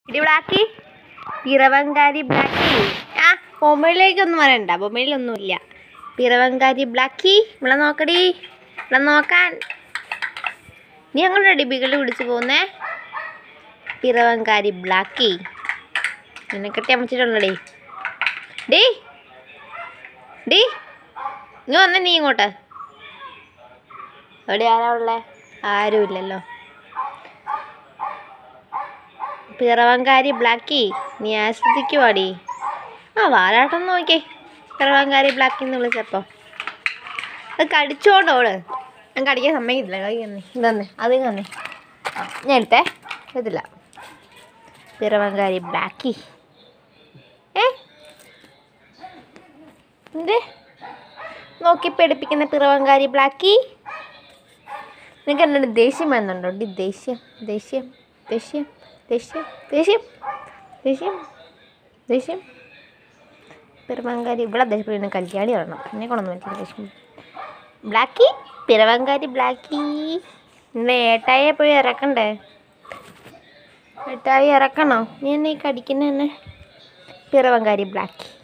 ഇടി ബ്ലാക്കി പിറവങ്കാരി ബ്ലാക്കി ആ ബൊമ്മയിലേക്കൊന്നും വരണ്ട ബൊമ്മയിലൊന്നുമില്ല പിറവങ്കാരി ബ്ലാക്കി ഇവിടെ നോക്കടി ഇവിടെ നോക്കാൻ നീ അങ്ങനെ ഡിബികൾ പിടിച്ചു പോകുന്നേ പിറവങ്കാരി ബ്ലാക്കി നിന്നെ കെട്ടി അമ്മച്ചിട്ടുള്ളടേ ഡീ ഡീ ഇങ്ങ് വന്നേ നീ ഇങ്ങോട്ട് എവിടെ ആരാ ഉള്ളേ ആരുമില്ലല്ലോ പിറവങ്കാരി ബ്ലാക്കി നീ ആസ്വദിക്കുവാടി ആ വാലാട്ടം നോക്കിയേ പിറവങ്കാരി ബ്ലാക്കി എന്ന് വിളിച്ചപ്പോൾ അത് കടിച്ചോണ്ടോട് ഞാൻ കടിക്കാൻ സമ്മതിക്കില്ല കൈ തന്നെ ഇതന്നെ അത് തന്നെ ഞാൻ എടുത്തേ ഇതില്ല പിറവങ്കാരി ബ്ലാക്കി ഏ എന്ത് നോക്കി പേടിപ്പിക്കുന്ന പിറവങ്കാരി ബ്ലാക്കി നിനക്ക് എന്നോട് ദേഷ്യം വരുന്നുണ്ടോ ഡി ദേഷ്യം ദേഷ്യം ദേഷ്യം ദേഷ്യം ദേഷ്യം ദേഷ്യം ദേഷ്യം പിറവങ്കാരി ഇവിടെ ദേഷ്യപ്പെടുന്ന കല്യാണി വരണം എന്നെ കൊണ്ടൊന്നും എനിക്ക് ദേഷ്യം ബ്ലാക്കി പിറവങ്കാരി ബ്ലാക്കി എന്നെ ഏട്ടായെ പോയി ഇറക്കണ്ടേ ഏട്ടായി ഇറക്കണോ നീ എന്നെ ഈ കടിക്കുന്ന തന്നെ പിറവങ്കാരി ബ്ലാക്കി